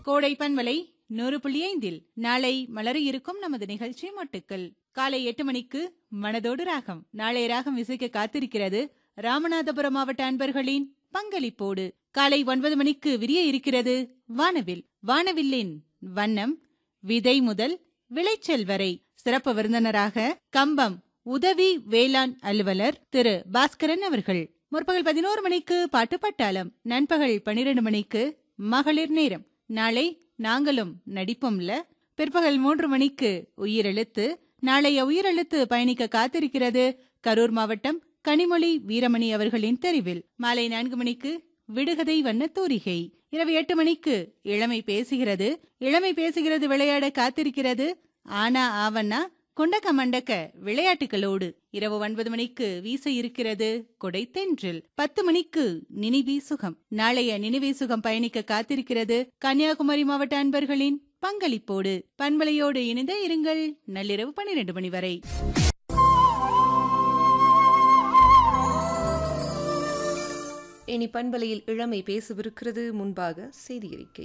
கோடை பண்பலை நூறு புள்ளி ஐந்தில் நாளை மலர இருக்கும் நமது நிகழ்ச்சி மொட்டுக்கள் காலை எட்டு மணிக்கு மனதோடு ராகம் நாளை ராகம் இசைக்க காத்திருக்கிறது ராமநாதபுரம் மாவட்ட அன்பர்களின் பங்களிப்போடு காலை ஒன்பது மணிக்கு விரிய இருக்கிறது வானவில் வானவில்லின் வண்ணம் விதை முதல் விளைச்சல் வரை சிறப்பு விருந்தினராக கம்பம் உதவி வேளாண் அலுவலர் திரு பாஸ்கரன் அவர்கள் முற்பகல் பதினோரு மணிக்கு பாட்டு பட்டாளம் நண்பகல் பனிரெண்டு மணிக்கு மகளிர் நேரம் நாளை நாங்களும் நடிப்போம்ல பிற்பகல் மூன்று மணிக்கு உயிரெழுத்து நாளைய உயிரெழுத்து பயணிக்க காத்திருக்கிறது கரூர் மாவட்டம் கனிமொழி வீரமணி அவர்களின் தெரிவில் மாலை நான்கு மணிக்கு விடுகதை வண்ண தூரிகை இரவு எட்டு மணிக்கு இளமை பேசுகிறது இளமை பேசுகிறது விளையாட காத்திருக்கிறது ஆனா ஆவண்ணா கொண்டக்க மண்டக்க விளையாட்டுகளோடு இரவு ஒன்பது மணிக்கு வீச இருக்கிறது கொடை தென்றில் பத்து மணிக்கு நினைவி சுகம் நாளைய நினைவி சுகம் பயணிக்க காத்திருக்கிறது கன்னியாகுமரி மாவட்ட அன்பர்களின் பங்களிப்போடு பண்பலையோடு இணைந்த இருங்கள் நள்ளிரவு பனிரெண்டு மணி வரை இனி பண்பலையில் இளமை பேசவிருக்கிறது முன்பாக செய்தி அறிக்கை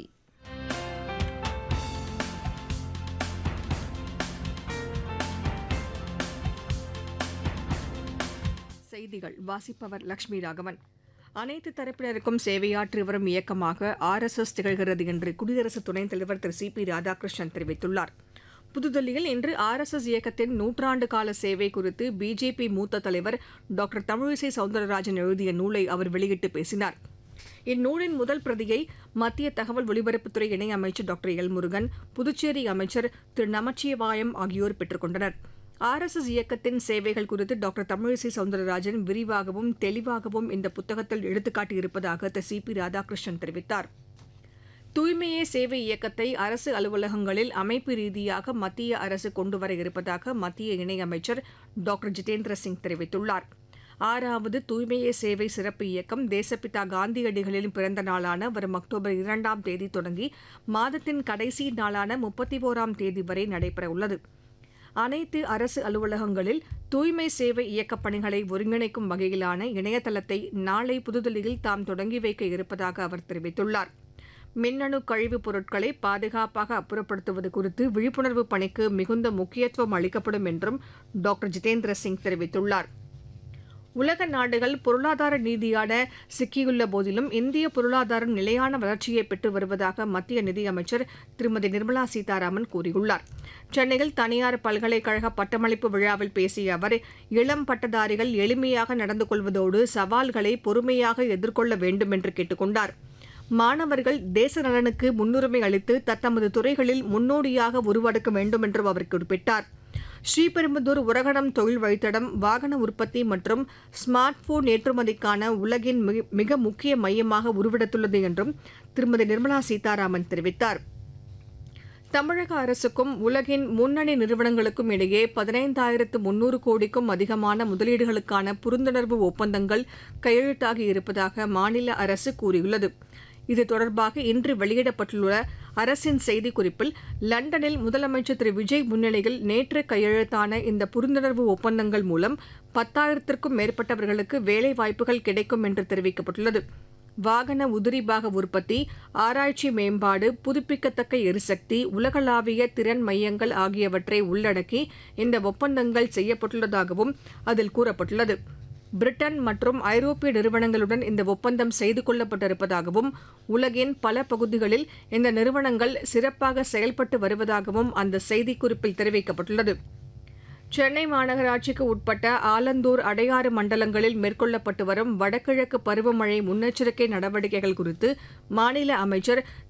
செய்திகள் வாசிப்பவர் லட்சுமி ராகவன் அனைத்து தரப்பினருக்கும் சேவையாற்றி வரும் இயக்கமாக ஆர்எஸ்எஸ் திகழ்கிறது என்று குடியரசு துணைத் தலைவர் திரு சி பி ராதாகிருஷ்ணன் தெரிவித்துள்ளார் புதுதில்லியில் இன்று ஆர்எஸ்எஸ் இயக்கத்தின் நூற்றாண்டு கால சேவை குறித்து பிஜேபி மூத்த தலைவர் டாக்டர் தமிழிசை சவுந்தரராஜன் எழுதிய நூலை அவர் வெளியிட்டு பேசினார் இந்நூலின் முதல் பிரதியை மத்திய தகவல் ஒலிபரப்புத்துறை இணையமைச்சர் டாக்டர் எல் முருகன் புதுச்சேரி அமைச்சர் திரு நமச்சிவாயம் ஆகியோர் பெற்றுக் கொண்டனர் ஆர்எஸ்எஸ் இயக்கத்தின் சேவைகள் குறித்து டாக்டர் தமிழிசை சவுந்தரராஜன் விரிவாகவும் தெளிவாகவும் இந்த புத்தகத்தில் எடுத்துக்காட்டியிருப்பதாக திரு சி பி ராதாகிருஷ்ணன் தெரிவித்தார் தூய்மையே சேவை இயக்கத்தை அரசு அலுவலகங்களில் அமைப்பு ரீதியாக மத்திய அரசு கொண்டுவர இருப்பதாக மத்திய இணையமைச்சர் டாக்டர் ஜிதேந்திர சிங் தெரிவித்துள்ளார் ஆறாவது தூய்மையே சேவை சிறப்பு இயக்கம் தேசப்பிதா காந்தியடிகளின் பிறந்த நாளான வரும் அக்டோபர் இரண்டாம் தேதி தொடங்கி மாதத்தின் கடைசி நாளான முப்பத்தி ஓராம் தேதி வரை நடைபெறவுள்ளது அனைத்து அரசு அலுவலகங்களில் தூய்மை சேவை இயக்கப் பணிகளை ஒருங்கிணைக்கும் வகையிலான இணையதளத்தை நாளை புதுதில்லியில் தாம் தொடங்கி வைக்க இருப்பதாக அவர் தெரிவித்துள்ளார் மின்னணு கழிவுப் பொருட்களை பாதுகாப்பாக அப்புறப்படுத்துவது குறித்து விழிப்புணர்வு பணிக்கு மிகுந்த முக்கியத்துவம் அளிக்கப்படும் என்றும் டாக்டர் ஜிதேந்திர சிங் தெரிவித்துள்ளார் உலக நாடுகள் பொருளாதார ரீதியான சிக்கியுள்ள போதிலும் இந்திய பொருளாதாரம் நிலையான வளர்ச்சியை பெற்று வருவதாக மத்திய நிதியமைச்சர் திருமதி நிர்மலா சீதாராமன் கூறியுள்ளார் சென்னையில் தனியார் பல்கலைக்கழக பட்டமளிப்பு விழாவில் பேசிய அவர் இளம் பட்டதாரிகள் எளிமையாக நடந்து கொள்வதோடு சவால்களை பொறுமையாக எதிர்கொள்ள வேண்டும் என்று கேட்டுக் கொண்டார் மாணவர்கள் தேச நலனுக்கு முன்னுரிமை அளித்து தத்தமது துறைகளில் முன்னோடியாக உருவெடுக்க வேண்டும் என்றும் அவர் குறிப்பிட்டார் ஸ்ரீபெரும்புதூர் உரகடம் தொழில் வழித்தடம் வாகன உற்பத்தி மற்றும் ஸ்மார்ட் போன் ஏற்றுமதிக்கான உலகின் மிக முக்கிய மையமாக உருவெடுத்துள்ளது என்றும் திருமதி நிர்மலா சீதாராமன் தெரிவித்தார் தமிழக அரசுக்கும் உலகின் முன்னணி நிறுவனங்களுக்கும் இடையே பதினைந்தாயிரத்து முன்னூறு கோடிக்கும் அதிகமான முதலீடுகளுக்கான புரிந்துணர்வு ஒப்பந்தங்கள் கையெழுத்தாகி இருப்பதாக மாநில அரசு கூறியுள்ளது இது தொடர்பாக இன்று வெளியிடப்பட்டுள்ள அரசின் செய்திக்குறிப்பில் லண்டனில் முதலமைச்சர் திரு விஜய் முன்னிலையில் நேற்று கையெழுத்தான இந்த புரிந்துணர்வு ஒப்பந்தங்கள் மூலம் பத்தாயிரத்திற்கும் மேற்பட்டவர்களுக்கு வேலைவாய்ப்புகள் கிடைக்கும் என்று தெரிவிக்கப்பட்டுள்ளது வாகன உதிரிபாக உற்பத்தி ஆராய்ச்சி மேம்பாடு புதுப்பிக்கத்தக்க எரிசக்தி உலகளாவிய திறன் மையங்கள் ஆகியவற்றை உள்ளடக்கி இந்த ஒப்பந்தங்கள் செய்யப்பட்டுள்ளதாகவும் அதில் கூறப்பட்டுள்ளது பிரிட்டன் மற்றும் ஐரோப்பிய நிறுவனங்களுடன் இந்த ஒப்பந்தம் செய்து கொள்ளப்பட்டிருப்பதாகவும் உலகின் பல பகுதிகளில் இந்த நிறுவனங்கள் சிறப்பாக செயல்பட்டு வருவதாகவும் அந்த செய்திக்குறிப்பில் தெரிவிக்கப்பட்டுள்ளது சென்னை மாநகராட்சிக்கு உட்பட்ட ஆலந்தூர் அடையாறு மண்டலங்களில் மேற்கொள்ளப்பட்டு வரும் வடகிழக்கு பருவமழை முன்னெச்சரிக்கை நடவடிக்கைகள் குறித்து மாநில அமைச்சர்